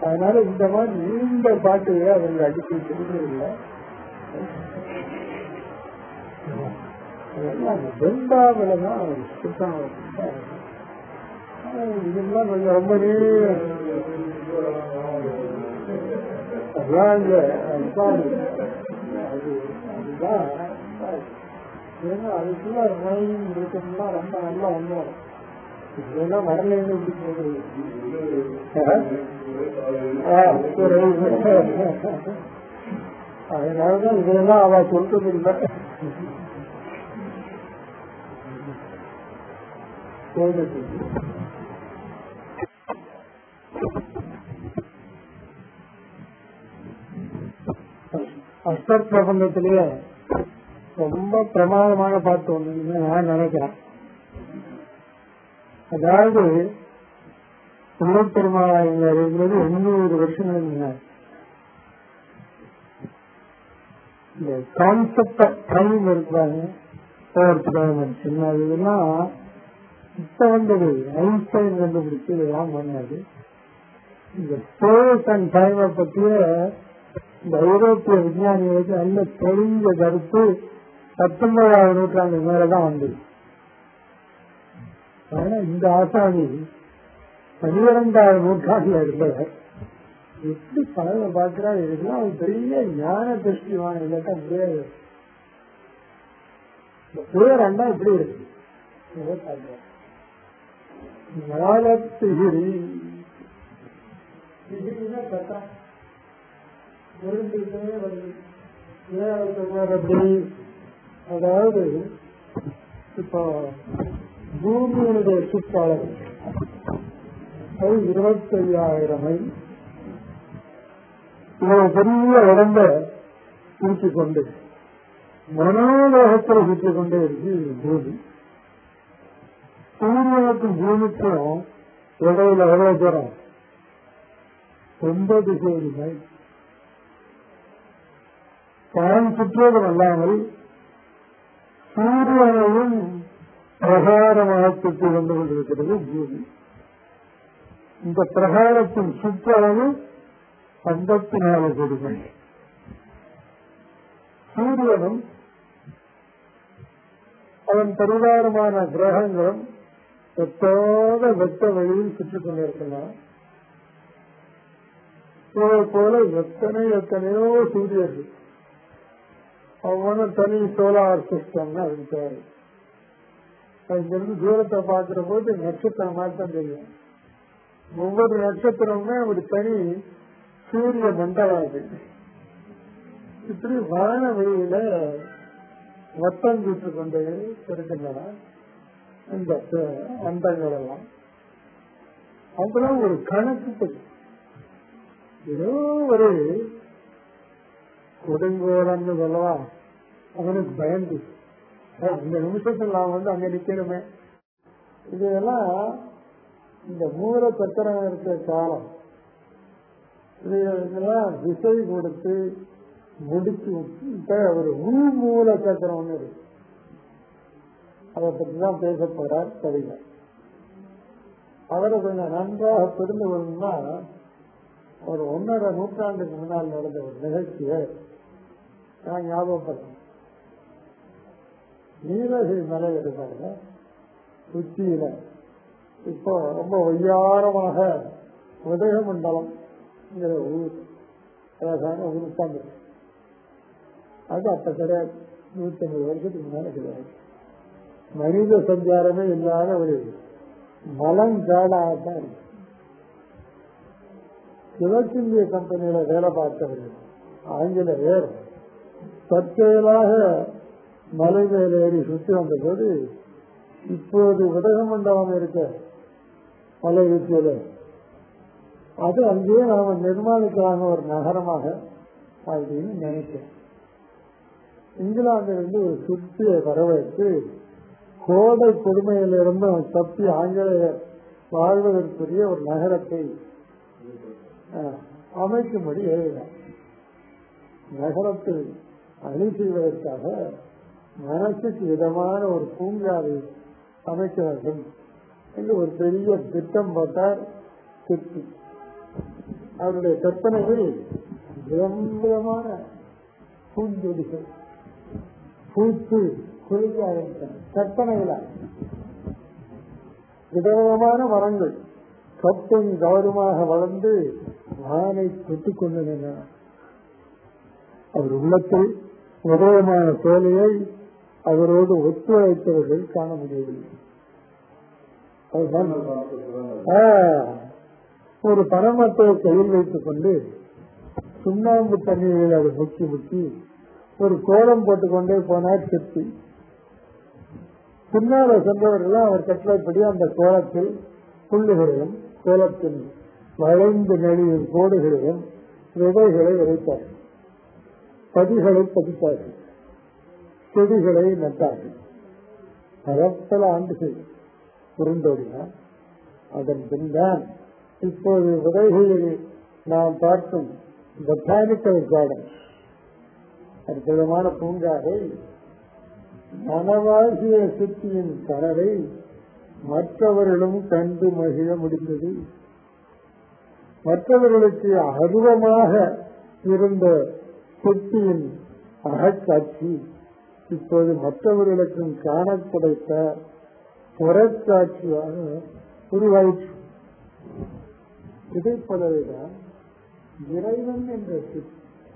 அதனால இந்த மாதிரி நீண்ட பாட்டுகளை அவர்கள் அடித்து சொல்றதில்லை அதெல்லாம் அந்த வெண்பாவில தான் அவர் சுத்தம் இதெல்லாம் கொஞ்சம் ரொம்ப நீள அதான் இந்த அதுதான் அது அதுதான் ஏன்னா அதுக்குள்ள மைன் இருக்கணும்னா ரொம்ப நல்லா வந்துடும் இதெல்லாம் வரலைன்னு எப்படி சொல்றது அதனாலதான் இதெல்லாம் அவ சொல்றது இல்லை சொல்றது அஸ்தர் பிரபந்தத்திலேயே ரொம்ப பிரமாதமான பாட்டு ஒண்ணு நான் நினைக்கிறேன் அதாவது பெருமாள் இருந்தது எண்ணூறு வருஷங்களுக்கு முன்னாடி இந்த கான்செப்ட் டைம் இருக்கிறாங்க சின்ன இதெல்லாம் இப்ப வந்தது ஐன்ஸ்டைன் கண்டுபிடிச்சு இதெல்லாம் பண்ணது இந்த ஸ்பேஸ் அண்ட் டைமை பற்றிய இந்த ஐரோப்பிய விஞ்ஞானிகளுக்கு நல்ல தெரிஞ்ச கருத்து பத்தொன்பதாவது நூற்றாண்டு மேலதான் வந்தது ஆனா இந்த ஆசாமி பனிரெண்டாவது நூற்றாண்டுல இருந்தவர் எப்படி பழக பார்க்கிறா இதெல்லாம் ஒரு பெரிய ஞான திருஷ்டி வாங்க இல்லாட்டா முடியாது பேர் அண்டா இப்படி இருக்கு ஞானத்திகிரி திகிரினா கட்டம் உருண்டுட்டே வருது ஏன் அப்படி அதாவது இப்போ பூமியினுடைய சுற்றாளர் அது இருபத்தி ஐயாயிரம் மைல் இவ்வளவு பெரிய உடம்ப சுற்றி கொண்டு மனோலோகத்தில் சுற்றி கொண்டே இருக்கு பூமி சூரியனுக்கும் பூமிக்கும் இடையில எவ்வளவு தூரம் ஒன்பது கோடி மைல் தான் சுற்றுவது அல்லாமல் சூரியனையும் பிரகாரமாக சுற்றி கொண்டு கொண்டிருக்கிறது பூமி இந்த பிரகாரத்தின் சுற்றளவு ஐம்பத்தி நாலு கோடிகள் சூரியனும் அதன் பரிவாரமான கிரகங்களும் எத்தோட வெட்ட வழியில் சுற்றிக் கொண்டிருக்கலாம் இதை போல எத்தனை எத்தனையோ சூரியர்கள் ஒவ்வொன்றும் தனி சோலார் சிஸ்டம்னு அதுக்கு பேரு அங்கிருந்து தூரத்தை பார்க்கிற போது நட்சத்திரம் மாற்றம் தெரியும் ஒவ்வொரு நட்சத்திரமுமே ஒரு தனி சூரிய மண்டலம் அது இப்படி வான வெளியில வட்டம் சுட்டு கொண்டு இருக்கின்றன இந்த அண்டங்கள் எல்லாம் அதெல்லாம் ஒரு கணக்கு படி ஏதோ ஒரு கொடுங்கோலன்னு சொல்லவா அவனுக்கு பயந்து இந்த நிமிஷத்தில் நான் வந்து அங்க நிக்கணுமே இதெல்லாம் இந்த மூல சக்கரம் இருக்கிற காலம் இதெல்லாம் திசை கொடுத்து முடிச்சு விட்டு ஒரு உள் மூல சக்கரம் ஒண்ணு இருக்கு அதை பற்றி தான் பேச போறார் கவிஞர் அவரை கொஞ்சம் நன்றாக புரிந்து கொள்ளணும்னா ஒரு ஒன்னரை நூற்றாண்டுக்கு முன்னால் நடந்த ஒரு நிகழ்ச்சியை நான் ஞாபகப்படுறேன் நீலகிரி மலை இருக்காங்க உச்சியில இப்போ ரொம்ப ஒய்யாரமாக உதயமண்டலம் ஊர் அழகான ஊர் உட்கார்ந்து அது அப்ப கிடையாது நூத்தி ஐம்பது வருஷத்துக்கு முன்னால கிடையாது மனித சஞ்சாரமே இல்லாத ஒரு மலங்காடாகத்தான் இருக்கு கிழக்கிந்திய கம்பெனியில வேலை பார்த்தவர்கள் ஆங்கிலேயர் தற்செயலாக மலை மேல ஏறி சுற்றி வந்தபோது இப்போது உதகமண்டலம் இருக்க மலை உச்சியில அது அங்கேயே நாம நிர்மாணிக்கலாம் ஒரு நகரமாக அப்படின்னு நினைக்கிறேன் இங்கிலாந்திலிருந்து ஒரு சுற்றியை வரவேற்று கோடை கொடுமையிலிருந்தும் தப்பி ஆங்கிலேயர் வாழ்வதற்குரிய ஒரு நகரத்தை அமைக்கும்படி எழுதினார் நகரத்தில் அணி செய்வதற்காக மனசுக்கு இதமான ஒரு பூங்காவை அமைக்க வேண்டும் என்று ஒரு பெரிய திட்டம் போட்டார் சிற்பி அவருடைய கற்பனைகள் விதமான பூஞ்சொடிகள் பூத்து குலுங்க ஆரம்பித்தன கற்பனைகளா விதவிதமான மரங்கள் கப்பும் கௌரவமாக வளர்ந்து வானை தொட்டுக் கொண்டன அவர் உள்ளத்தில் உதயமான சோலையை அவரோடு ஒத்துழைத்தவர்கள் காண முடியவில்லை அதுதான் ஆ, ஒரு பரமத்தை கையில் வைத்துக் கொண்டு சுண்ணாம்பு தண்ணீரில் அதை முக்கி முக்கி ஒரு கோலம் போட்டுக்கொண்டே போனார் சிற்பி பின்னால சென்றவர்கள் அவர் கட்டளைப்படி அந்த கோலத்தில் புள்ளிகளையும் கோலத்தின் வளைந்து நெளியும் கோடுகளையும் விதைகளை விதைத்தார் பதிகளை பதித்தார்கள் செடிகளை நட்டார்கள் பல ஆண்டுகள் புரிந்தோடினார் அதன் பின்தான் இப்போது விதைகளில் நாம் பார்க்கும் பொட்டானிக்கல் கார்டன் அற்புதமான பூங்காவை மனவாகிய சித்தியின் கனவை மற்றவர்களும் கண்டு மகிழ முடிந்தது மற்றவர்களுக்கு அருவமாக இருந்த சித்தியின் அகக்காட்சி இப்போது மற்றவர்களுக்கும் காண கிடைத்த புறக்காட்சியாக உருவாயிற்று இதை போலவேதான் இறைவன் என்ற சித்தி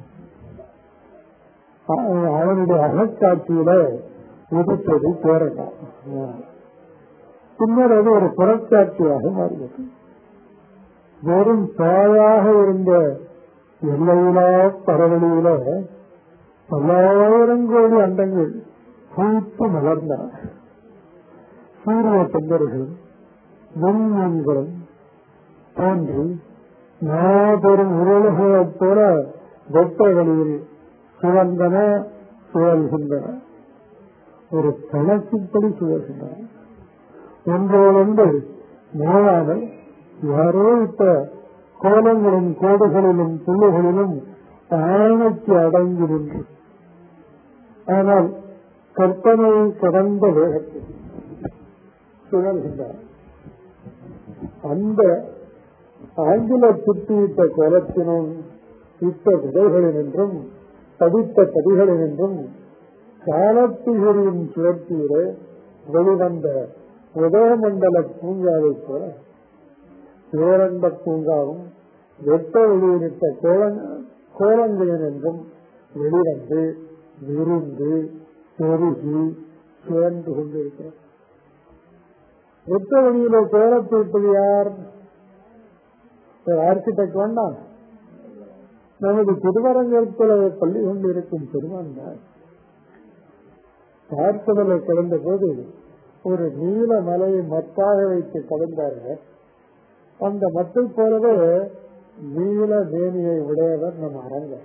அவ- அவனுடைய அகக்காட்சியில உதித்தது பேரலாம் பின்னர் அது ஒரு புறக்காட்சியாக மாறியது வெறும் தாயாக இருந்த எல்லையிலா பரவலியில பல்லாயிரம் கோடி அண்டங்கள் பூத்து மலர்ந்தன சூரிய தொண்டர்களும் விண்மீன்களும் தோன்றி மாபெரும் உருளைகளைப் போல வெட்ட வழியில் சுழந்தன சுழல்கின்றன ஒரு கணக்குப்படி சுழல்கின்றன ஒன்றோடொன்று மோதாமல் யாரோ இப்ப கோலங்களின் கோடுகளிலும் புள்ளிகளிலும் ஆணைக்கு அடங்கி நின்று ஆனால் கற்பனை கடந்த வேகத்தில் சுழல்கின்றன அந்த ஆங்கில சுத்தியிட்ட கோலத்தினும் இட்ட விதைகளினின்றும் படித்த படிகளினின்றும் காலத்திகரின் சுழற்சியிலே வெளிவந்த உதயமண்டல பூங்காவைப் போல பேரண்ட பூங்காவும் வெட்ட வெளியிட்ட கோலங் கோலங்களினின்றும் வெளிவந்து விருந்து பெருகி சுழன்று கொண்டிருக்கிறது வெட்ட வெளியில கோலத்தை விட்டது யார் ஆர்கிடெக்ட் வேண்டாம் நமது திருவரங்கத்தில் பள்ளி கொண்டிருக்கும் பெருமான் தான் பார்க்கடலை கடந்த போது ஒரு நீல மலையை மத்தாக வைத்து கடந்தார்கள் அந்த மத்தை போலவே நீல வேணியை உடையவர் நம் அரங்கர்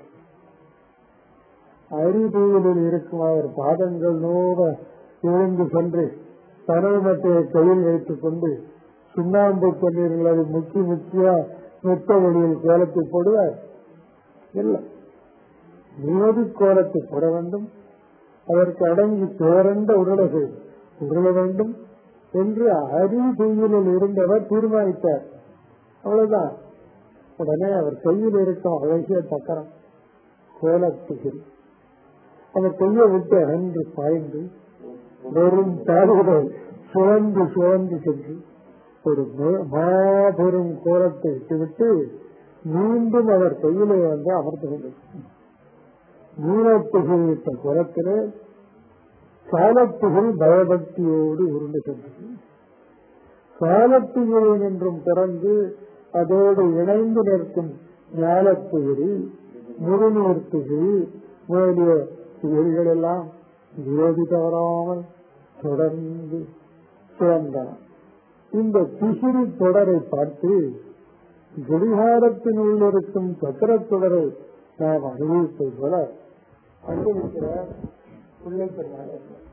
அரிதூயிலில் இருக்கும் அவர் பாதங்கள் நோவ எழுந்து சென்று தனது மட்டையை கையில் வைத்துக் கொண்டு சுண்ணாம்பு தண்ணீர்கள் அது முக்கி முக்கியா மெத்த வழியில் கோலத்தை போடுவார் இல்லை நியதி கோலத்தை போட வேண்டும் அதற்கு அடங்கி பேரண்ட உருளைகள் உருள வேண்டும் என்று அறிவுயில் இருந்தவர் தீர்மானித்தார் அவ்வளவுதான் உடனே அவர் கையில் இருக்கும் அழகிய சக்கரம் கோலத்துகில் அவர் கையை விட்டு அகன்று பாய்ந்து வெறும் தாடுகளை சுழந்து சுழந்து சென்று ஒரு மா- மாபெரும் கோலத்தை விட்டுவிட்டு மீண்டும் அவர் கையிலே வந்து அமர்ந்து கொண்டார் நீலத்துகிழித்த குலத்திலே சாலத்துகள் பயபக்தியோடு உருண்டு சென்றது சாலத்துகளின் என்றும் பிறந்து அதோடு இணைந்து நிற்கும் ஞாலத்துகிரி முருநீர்த்துகிரி முதலிய துகிரிகள் எல்லாம் விரோதி தவறாமல் தொடர்ந்து சுழந்தன இந்த திசிறி தொடரை பார்த்து கடிகாரத்தின் உள்ளிருக்கும் சக்கரத் தொடரை நாம் அனுபவிப்பது போல அனுபவிக்கிற பிள்ளை பெருமாள்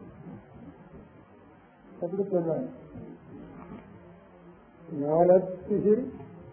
எப்படி சொன்ன ஞானத்திகில்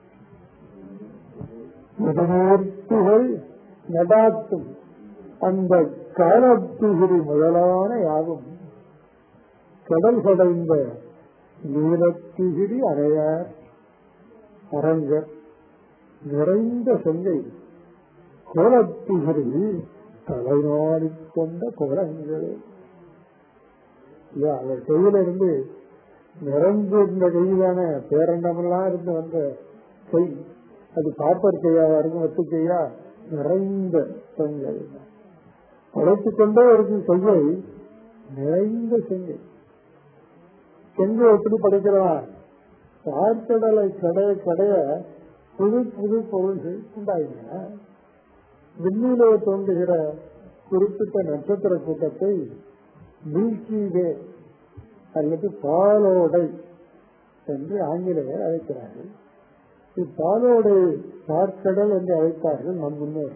முதனோர்த்துகள் நடாத்தும் அந்த காலத்திகிரி முதலான யாவும் கடல் கடைந்த நீலத்திகிரி அறையார் அரங்கர் நிறைந்த செங்கை கோலத்திகரி தலைநாடிக் கொண்ட கோலங்களே இல்லையா அவர் கையில இருந்து நிறைஞ்சிருந்த கையிலான பேரண்டமெல்லாம் இருந்து வந்த கை அது காப்பர் கையாவா இருக்கும் வெத்து கையா நிறைந்த செங்கை படைத்துக் கொண்டே இருக்கும் கையை நிறைந்த செங்கை செங்கை எப்படி படைக்கிறான் பார்க்கடலை கடைய கடைய புது புது பொருள்கள் உண்டாகின விண்ணிலே தோன்றுகிற குறிப்பிட்ட நட்சத்திர கூட்டத்தை மில்கி வே அல்லது பாலோடை என்று ஆங்கிலேயர் அழைக்கிறார்கள் இப்பாலோடை பார்க்கடல் என்று அழைத்தார்கள் நம் முன்னோர்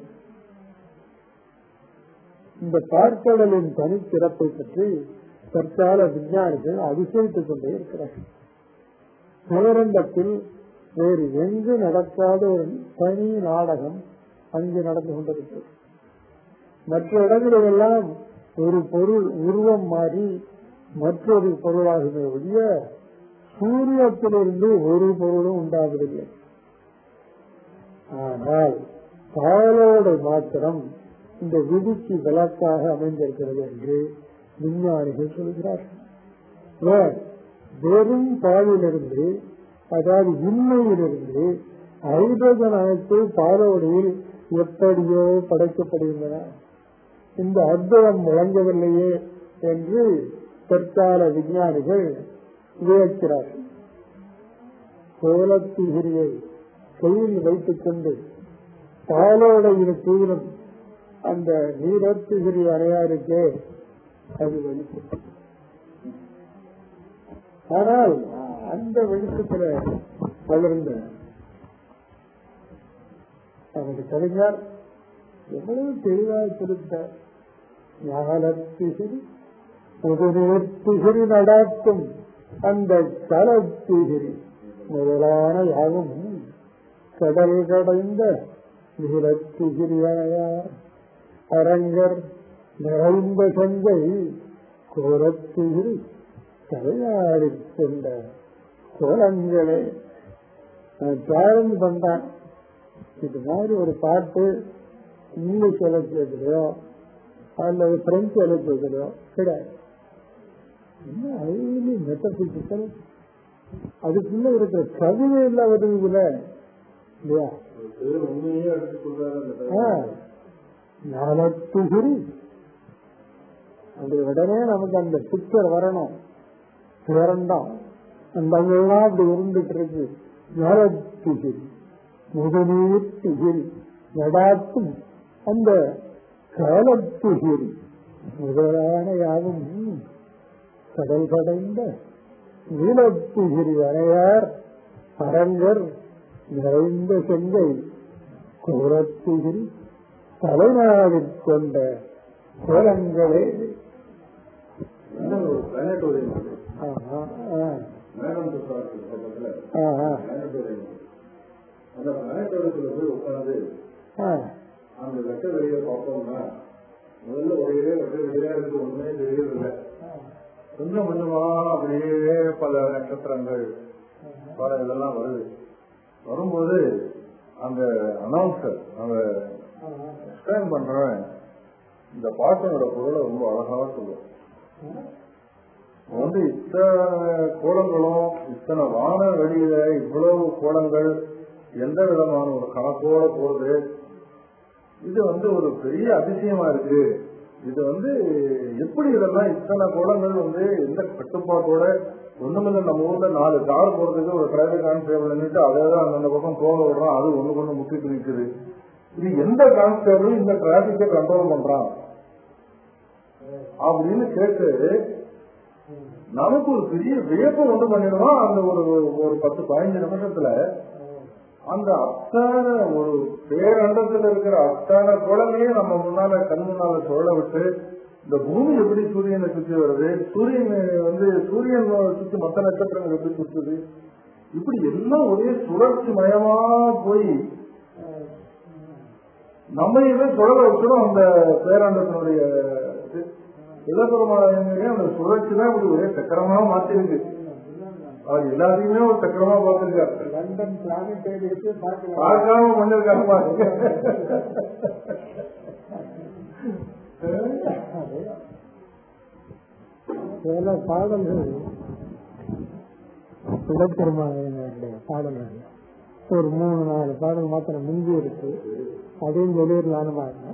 இந்த பார்க்கடலின் தனிச்சிறப்பை பற்றி தற்கால விஞ்ஞானிகள் அதிசயித்துக் கொண்டே இருக்கிறார்கள் பேரண்டத்தில் வேறு எங்கு நடக்காத ஒரு தனி நாடகம் அங்கு நடந்து கொண்டிருக்கிறது மற்ற இடங்களிலெல்லாம் ஒரு பொருள் உருவம் மாறி மற்றொரு பொருளாகுமே ஒழிய சூரியத்திலிருந்து ஒரு பொருளும் உண்டாவதில்லை ஆனால் பாலோடு மாத்திரம் இந்த விதிக்கு விளக்காக அமைந்திருக்கிறது என்று விஞ்ஞானிகள் சொல்கிறார்கள் ஏன்? வெறும் பாலிலிருந்து அதாவது உண்மையிலிருந்து ஹைட்ரஜன் அனைத்து பாலோடியில் எப்படியோ படைக்கப்படுகின்றன இந்த அற்புதம் விளங்கவில்லையே என்று தற்கால விஞ்ஞானிகள் வியக்கிறார்கள் கோலத்திகிரியை கையில் வைத்துக் கொண்டு பாலோடையில் தூரம் அந்த நீரத்துகிரி அறையாருக்கே அது வெளிப்படும் ஆனால் அந்த வெளிச்சத்துல வளர்ந்த அவருடைய கவிஞர் எவ்வளவு தெளிவாக திருத்தார் ஞானத்திகிரி புதுநீர்த்திகிரி நடாக்கும் அந்த கலத்திகிரி முதலான யாவும் கடல் கடைந்த நீரத்திகிரியார் அரங்கர் நிறைந்த சந்தை கோரத்திகிரி தலையாடிக் கொண்ட கோலங்களே சேலஞ்ச் பண்றேன் இது மாதிரி ஒரு பாட்டு இங்கிலீஷ் இலக்கியத்திலையோ அல்லது பிரெஞ்சு இலக்கியத்திலையோ கிடையாது என்ன ஹைலி மெட்டபிசிக்கல் அதுக்குள்ள இருக்கிற கவிதை எல்லாம் வருதுல இல்லையா உண்மையே எடுத்து சொல்றாரு ஆ, ஞானத்துகிரி அது உடனே நமக்கு அந்த பிக்சர் வரணும் திரண்டம் அந்த அங்கெல்லாம் அப்படி இருந்துட்டு இருக்கு ஞானத்துகிரி முகநீர் திகிரி நடாத்தும் அந்த காலத்துகிரி முதலான யாவும் கடல் கடைந்த நீலத்துகிரி அணையார் அரங்கர் நிறைந்த செங்கை கோரத்துகிரி தலைநாடிற் கொண்ட கோலங்களே பிளானட்டோரியம் ஆஹா, ஆ, மேடம் பக்கத்துல ஆஹா, பிளானட்டோரியம் அந்த பிளானட்டோரியத்துல போய் உட்காந்து ஆ, அந்த வெட்ட வெளியை பார்த்தோம்னா முதல்ல ஒரே வெட்ட வெளியா இருக்கு ஒண்ணுமே தெரியவில்லை கொஞ்சம் கொஞ்சமா அப்படியே பல நட்சத்திரங்கள் பல இதெல்லாம் வருது வரும்போது அந்த அனௌன்சர் அந்த எக்ஸ்பிளைன் பண்றவன் இந்த பாட்டோட பொருளை ரொம்ப அழகா சொல்லுவோம் வந்து இத்தனை கோலங்களும் இத்தனை வான வெளியில இவ்வளவு கோலங்கள் எந்த விதமான ஒரு கணக்கோட போறது இது வந்து ஒரு பெரிய அதிசயமா இருக்கு இது வந்து எப்படி இதெல்லாம் இத்தனை கோலங்கள் வந்து எந்த கட்டுப்பாட்டோட ஒண்ணுமில்ல நம்ம ஊர்ல நாலு கார் போறதுக்கு ஒரு டிராபிக் கான்ஸ்டேபிள் நின்றுட்டு அதே தான் அந்தந்த பக்கம் போக விடுறான் அது ஒண்ணு கொண்டு முக்கிட்டு நிற்குது இது எந்த கான்ஸ்டேபிள் இந்த டிராபிக்கை கண்ட்ரோல் பண்றான் அப்படின்னு கேட்டு நமக்கு ஒரு பெரிய வியப்பை உண்டு பண்ணிடுவோம் அந்த ஒரு ஒரு பத்து பதினஞ்சு நிமிஷத்துல அந்த அத்தான ஒரு பேரண்டத்துல இருக்கிற அத்தான குழந்தையே நம்ம முன்னால கண் முன்னால சுழல விட்டு இந்த பூமி எப்படி சூரியனை சுத்தி வருது சூரியன் வந்து சூரியன் சுத்தி மத்த நட்சத்திரங்கள் எப்படி சுத்துது இப்படி எல்லாம் ஒரே சுழற்சி மயமா போய் நம்ம இதை சுழல வச்சிடும் அந்த பேராண்டத்தினுடைய இது. இளப்பெருமாளைய அந்த சுழற்சி தான் இப்படி ஒரே சக்கரமா மாத்திருக்கு அவர் எல்லாத்தையுமே ஒரு சக்கரமா பார்த்திருக்காரு லண்டன் பிளானட்டேரியத்தை பார்க்கலாம் பார்க்காம பண்ணிருக்காரு பாருங்க சில பாடல்கள் இடப்பெருமானுடைய பாடல்கள் ஒரு மூணு நாலு பாடல் மாத்திரம் மிஞ்சி இருக்கு அதையும் வெளியிடலான்னு பாருங்க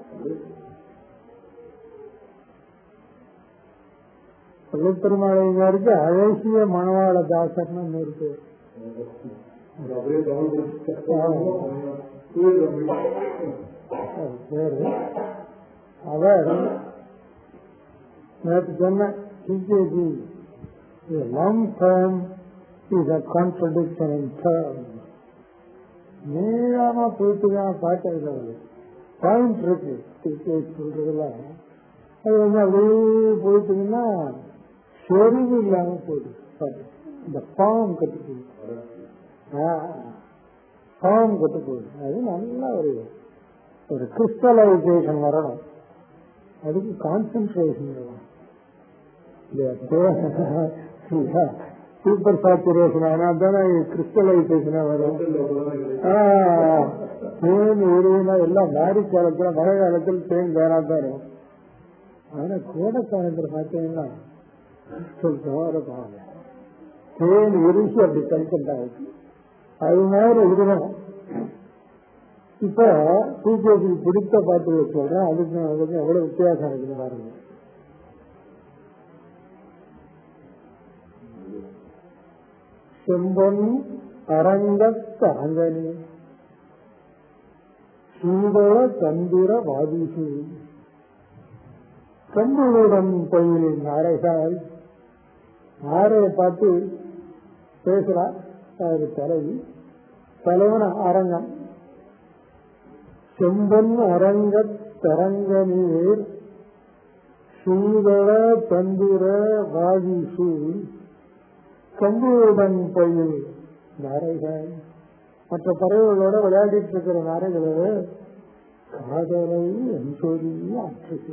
சிவபெருமாளைக்கு அழகிய மணவாள தாசர்னு ஒண்ணு இருக்கு அப்படியே தமிழ் அது பேரு அவர் நேற்று சொன்ன CJG long term is a contradiction in term நீளமா போயிட்டு தான் பார்த்ததுல ஒரு பாயிண்ட் இருக்கு சிஜேஜி சொல்றதுல அது வந்து அப்படியே போயிட்டீங்கன்னா செறிவு இல்லாம போயிடுது பாரு. இந்த பாவம் கட்டு போகுது ஃபார்ம் கட்டு போகுது அது நல்ல ஒரு ஒரு கிறிஸ்டலைசேஷன் வரணும் அதுக்கு கான்சென்ட்ரேஷன் வரணும் சூப்பர் சாச்சுரேஷன் ஆனால் தானே கிறிஸ்டலைசேஷனா வரும் ஆஹ், தேன் உருவினா எல்லாம் மாரி காலத்துல மழை காலத்தில் தேன் வேணா தான் இருக்கும் ஆனா கோடை காலத்துல பார்த்தீங்கன்னா சொல்றோம் இருக்கும் தேன் உருசி அப்படி கல்கண்டாவுக்கு அது மாதிரி இருக்கணும் இப்ப பிஜேபி பிடித்த பாட்டு சொல்றேன் அதுக்கு அதுக்கு எவ்வளவு வித்தியாசம் இருக்குது பாருங்க செம்பொன் அரங்கத்த அரங்கனி சீதள தந்திர வாதிசு கம்புடன் கோயில் நாரைகாய் நாரையை பார்த்து பேசுறார் அவர் தலைவி தலைவன அரங்கம் செம்பன் அரங்க தரங்க நீர் சீதள தந்திர வாதிசு கம்புடன் பயில் நாரைகள் மற்ற பறவைகளோட விளையாடிட்டு இருக்கிற நாரைகளோட காதலை என் சொல்லி ஆற்று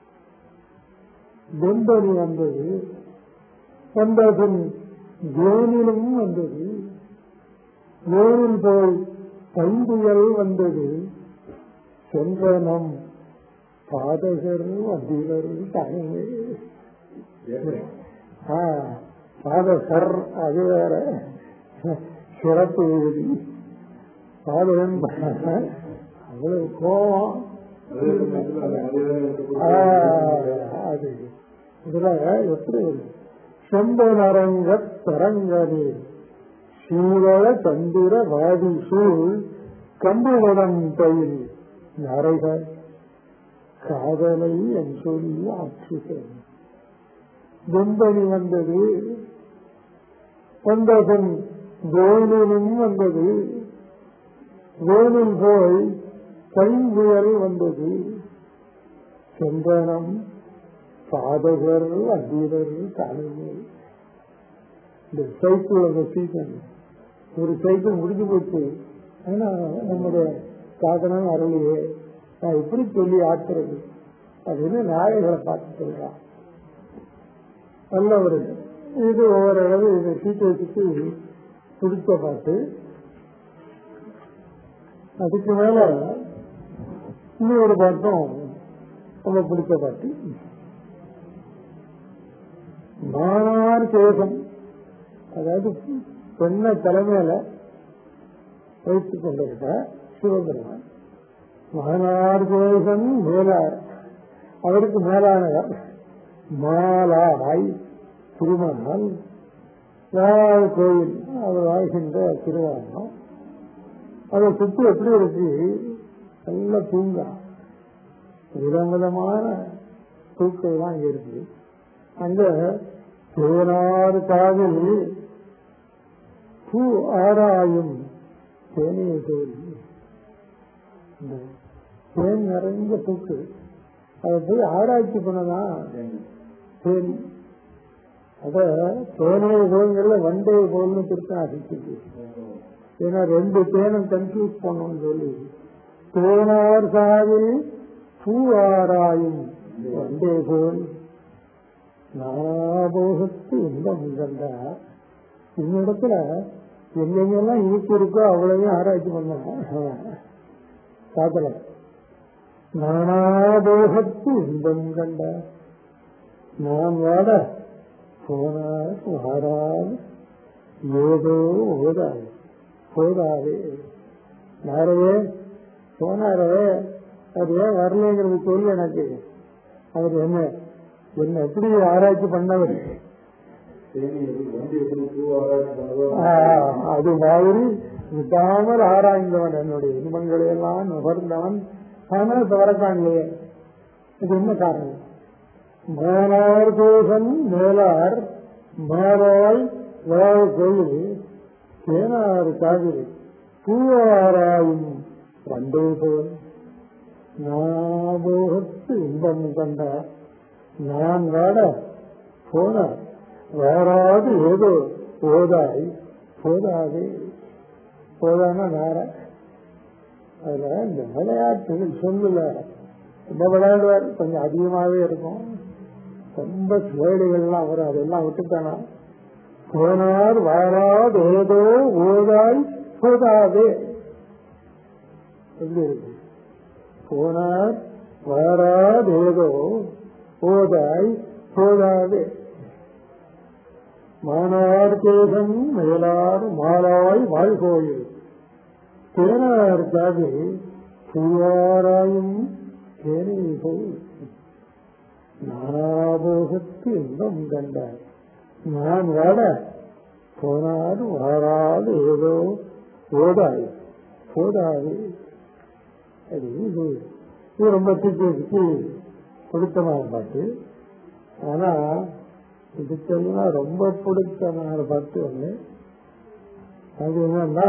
வெம்பனி வந்தது வந்ததன் வேனிலும் வந்தது வேனில் போய் பைந்துயல் வந்தது சென்ற நம் பாதகர் அதிகர் தானே பாதகர் அது வேற சிறப்பு விகுதி பாதகன் அவ்வளவு கோபம் அது இதுல எப்படி வருது செம்பனரங்க தரங்கனே சீரள தந்திர வாதி சூழ் கம்புடன் பயில் நரைகள் காதலை என் சொல்லி ஆட்சிகள் வெம்பனி வந்தது வந்ததன் வேலிலும் வந்தது வேலில் போய் கைங்குயல் வந்தது சென்றனம் சாதகர் அந்தீரர் காலையில் இந்த சைக்கிள் அந்த சீசன் ஒரு சைக்கிள் முடிஞ்சு போச்சு ஆனா நம்முடைய சாதனம் அருளியே நான் எப்படி சொல்லி ஆற்றுறது அப்படின்னு நாயகளை பார்த்து சொல்றான் நல்ல ஒரு இது ஒவ்வொரு அளவு இது சீக்கிரத்துக்கு பிடிச்ச பாட்டு அதுக்கு மேல இன்னொரு பாட்டும் ரொம்ப பிடிச்ச பாட்டு மானார் கேசம் அதாவது பெண்ணை தலைமையில வைத்துக் கொண்டிருக்க சிவபெருமான் மானார் கேசம் மேலார் அவருக்கு மேலானவர் மாலாய் திருமணம் யாழ் கோயில் அவர் வாழ்கின்ற திருவாரணம் அதை சுற்றி எப்படி இருக்கு நல்ல தூங்கா விதவிதமான தூக்கம்லாம் இங்க இருக்கு அங்க தேனாறு காவில் பூ ஆராயும் தேனியை தோல் இந்த தேன் நிறைந்த பூக்கு அதை போய் ஆராய்ச்சி பண்ணதான் தேன் அத தேனைய போங்கிறத வண்டே போல்னு திருத்தம் அடிச்சுட்டு ஏன்னா ரெண்டு தேனும் கன்ஃபியூஸ் பண்ணோம்னு சொல்லி தேனார் சாவில் பூ ஆராயும் வண்டே போல் நாபோகத்து இன்பம் கண்டார் இன்னிடத்துல எங்கெங்கெல்லாம் இருக்கு இருக்கோ அவ்வளவையும் ஆராய்ச்சி பண்ண காத்தல நானாபோகத்து இன்பம் கண்ட நான் வாட போனார் வாரால் ஏதோ ஓதாது போதாது யாரையே போனாரே அது ஏன் வரலைங்கிறது சொல்லு எனக்கு அவர் என்ன என்ன எப்படி ஆராய்ச்சி பண்ணவர் தேனி எப்படி வண்டி எப்படி பூ ஆராய்ச்சி பண்ணதோ ஆஹ், அது மாதிரி விடாமல் ஆராய்ந்தவன் என்னுடைய இன்பங்களை எல்லாம் நுகர்ந்தவன் ஆனால் தவறக்காண்லையே இது என்ன காரணம் மேலார் தோசன் மேலார் மேலாய் வேறு கோயில் தேனாறு காவிரி பூவாராயும் வண்டே போல் ஞாபகத்து இன்பம் கண்ட நான் வாட போனார் வேறாது ஏதோ போதாய் போதாது போதானா வேற அதுல இந்த விளையாட்டுகள் சொல்லல ரொம்ப விளையாடுவார் கொஞ்சம் அதிகமாவே இருக்கும் ரொம்ப சுவடுகள்லாம் வரும் அதெல்லாம் விட்டுட்டானா போனார் வாராது ஏதோ ஓதாய் போதாது எப்படி இருக்கு போனார் வாராது ஏதோ ஓதாய் போதாது மானார் தேசம் மேலார் மாலாய் வாழ்கோயில் தேனார் காது பூவாராயும் தேனீகை நானாபோகத்து இன்பம் கண்டார் நான் வாட போனார் வாராது ஏதோ ஓதாய் போதாது அது இது இது ரொம்ப திக்கு பிடித்தமான பாட்டு ஆனா இதுக்கெல்லாம் ரொம்ப பிடித்தமான பாட்டு ஒண்ணு அது என்னன்னா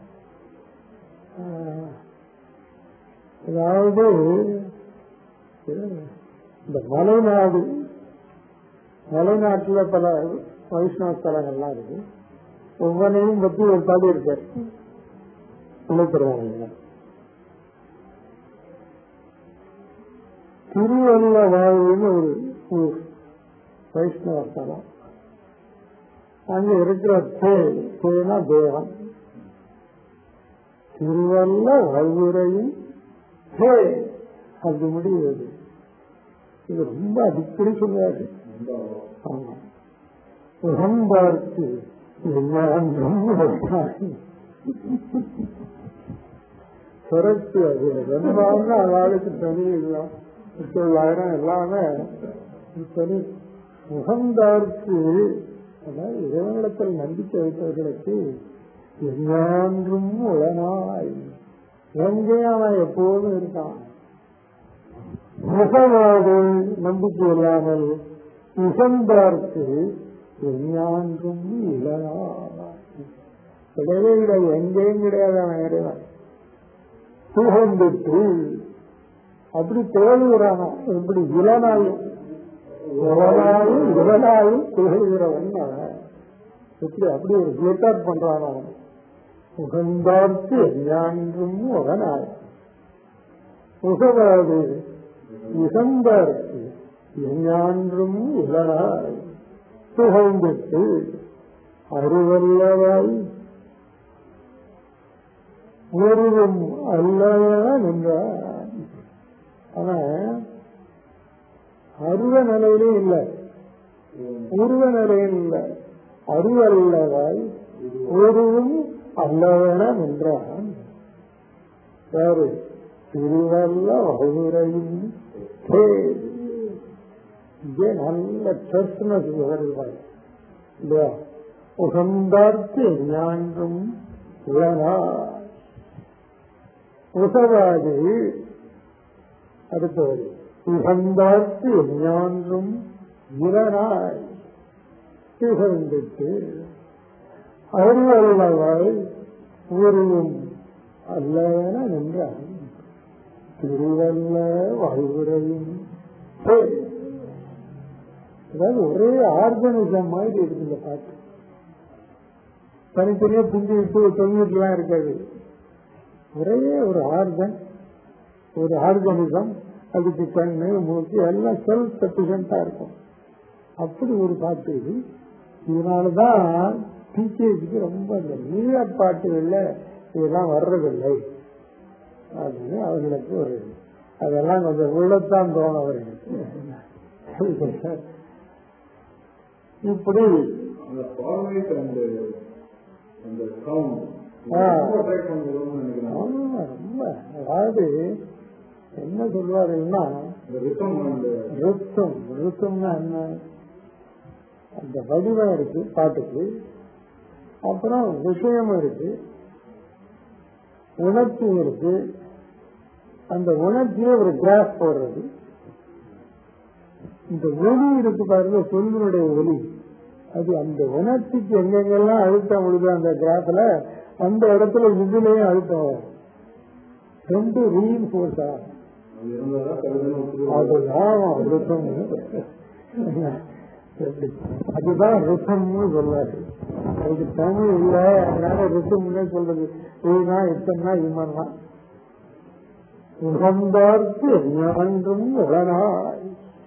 ஆஹ், அதாவது இந்த மலைநாடு மலைநாட்டுல பல வைஷ்ணவ ஸ்தலங்கள்லாம் இருக்கு ஒவ்வொன்றையும் பத்தி ஒரு பாடி இருக்காரு உழைக்கிறவங்க திருவல்ல வாழ்வுன்னு ஒரு ஊர் வைஷ்ணவ ஸ்தலம் அங்க இருக்கிற தே தேனா தேவன் திருவல்ல வாழ்வுரையும் தே அப்படி முடியுது இது ரொம்ப அடிக்கடி சொல்லுவாரு ஆமா உகம்பார்க்கு எல்லாம் சிறப்பு அது ரெண்டாவது அவளுக்கு தனி இல்லை தொள்ளாயிரம் எல்லாமே தனி உகந்தார்க்கு அதாவது இறைவனிடத்தில் நம்பிக்கை வைத்தவர்களுக்கு எஞ்ஞான்றும் உளனாய் எங்கேயும் அவன் எப்போதும் இருக்கான் முகவாது நம்பிக்கை இல்லாமல் உகந்தார்க்கு எஞ்ஞான்றும் இளனாய் கிடையவே கிடையாது எங்கேயும் கிடையாது அவன் இறைவன் புகழ்ந்துட்டு அப்படி தோழுகிறானா எப்படி இளனாயும் இளனாயும் இளனாயும் திகழ்கிறவன் அவன். எப்படி அப்படி ஒரு கிளேட்டாட் பண்றான் அவன் உகந்தார்க்கு எஞ்ஞான்றும் உகனாய் உகவாது உகந்தார்க்கு எஞ்ஞான்றும் இளனாய் புகழ்ந்துட்டு அருவல்லவாய் ஒருவன் அல்லவன நின்றான் ஆனா அருவ நிலையிலும் இல்லை உருவ நிலையில் இல்லை அருவல்லவாய் ஒருவன் அல்லவன நின்றான் யாரு திருவல்ல வகுரையும் இங்கே நல்ல சர்ச்சனஸ் வருவாய் இல்லையா உகந்தார்க்கு ஞான்றும் உளனா உசவாது அடுத்தது உகந்தார்க்கு ஞான்றும் இளனாய் திகழ்ந்துட்டு அருவல்லவாய் உருவும் அல்லவன நின்றான் திருவல்ல வாழ்வுரையும் அதாவது ஒரே ஆர்கனிசம் மாதிரி இருக்கு இந்த பாட்டு தனித்தனியா பிஞ்சு விட்டு தொங்கிட்டுலாம் இருக்காது ஒரே ஒரு ஆர்கன் ஒரு ஆர்கனிசம் அதுக்கு கண்ணு மூக்கு எல்லாம் செல்ஃப் சஃபிஷியண்டா இருக்கும் அப்படி ஒரு பாட்டு இது இதனாலதான் டீச்சர்ஸுக்கு ரொம்ப இந்த நீளப்பாட்டுகள்ல இதெல்லாம் வர்றதில்லை அப்படின்னு அவர்களுக்கு ஒரு அதெல்லாம் கொஞ்சம் உள்ளத்தான் தோணும் அவர்களுக்கு இப்படி அந்த ஃபார்மேட் அந்த அந்த சவுண்ட் ஆ. ரொம்ப அட்ராக்ட் பண்ணுறோம்னு நினைக்கிறேன் ஆமா, ரொம்ப அதாவது என்ன சொல்வாருன்னா இந்த ரித்தம் அந்த ருத்தம் ருத்தம்னா என்ன அந்த வடிவம் இருக்கு பாட்டுக்கு அப்புறம் விஷயமும் இருக்கு உணர்ச்சியும் இருக்கு அந்த உணர்ச்சியை ஒரு கிராஃப் போடுறது இந்த ஒலி இருக்கு பாருங்க சொல்லினுடைய ஒலி அது அந்த உணர்ச்சிக்கு எங்கெங்கெல்லாம் அழுத்தம் விழுது அந்த கிராஃப்ல அந்த இடத்துல இதுலயும் அழுத்தம் வரும் ரெண்டு ரீஇன்ஃபோர்ஸ் ஆகும் அது இருந்தால் தான் கருதுன்னு ஒத்துக்கிறோம். அதுதான் ருத்தம் அதுதான் ருத்தம்னு சொல்றாரு அதுக்கு தமிழ் இல்ல அதனால ருத்தம்னே சொல்றது இதுதான் இத்தனை இமன் தான் உகந்தார்க்கு ஞான்றும் உடனாய்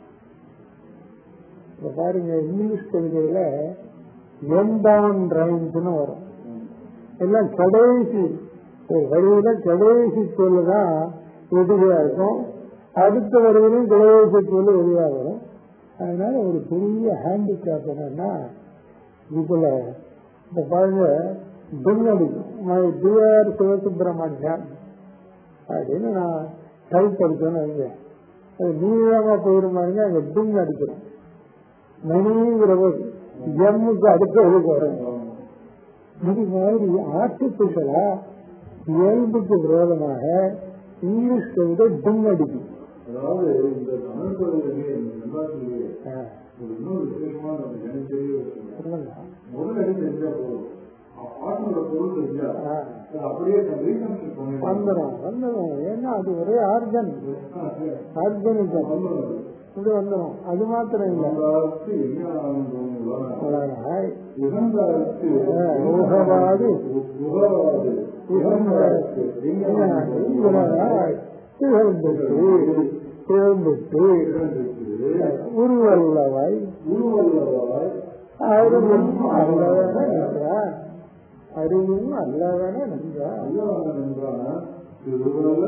இப்ப பாருங்க இங்கிலீஷ் கவிதையில எண்டான் ரைம்ஸ்னு வரும் எல்லாம் கடைசி ஒரு வரியில கடைசி சொல்லு தான் எதிரியா இருக்கும் அடுத்த வரியிலும் கடைசி சொல்லு எதிரியா வரும் அதனால ஒரு பெரிய ஹேண்டிகேப் என்னன்னா இதுல இந்த பாருங்க பின்னடி மை டியர் சிவசுப்பிரமணியன் அப்படின்னு நான் டைப் படிச்சேன்னு வைங்க அது நீளமா போயிருமாருங்க அங்க டிங் அடிக்கிறோம் மணிங்கிற போது எம்முக்கு அடுத்த எழுதி வரும் இது மாதிரி ஆர்டிபிஷியலா இயல்புக்கு விரோதமாக இங்கிலீஷ் கவிதை டிங் அடிக்கும் அதாவது இந்த தமிழ் கவிதையிலே இந்த நல்லாசிரியே ஆ, ஒரு இன்னொரு விசேஷமான ஒரு நினைச்சே சொல்லுங்க முதல் அடி தெரிஞ்சா போதும் பாட்டோட பொருள் தெரிஞ்சா ஆ, அது அப்படியே ரீகன்ஸ்ட்ரக்ட் பண்ணி வந்துடும் வந்துடும் ஏன்னா அது ஒரே ஆர்கன் ஆர்கனிசம் வந்துடும் இது வந்துடும் அது மாத்திரம் இல்லை உகந்தாருக்கு என்ன ஆனந்தம் அழகாய் உகந்தாருக்கு உகவாது உகவாது உகந்தாருக்கு உலகாய் திகழ்ந்துட்டு திகழ்ந்துட்டு உருவல்லவாய் உருவல்லவாய் அறிவும் அல்லவன நின்றார் அறிவும் அல்லவன நின்றார் அல்லவன் என்றான் திருவல்ல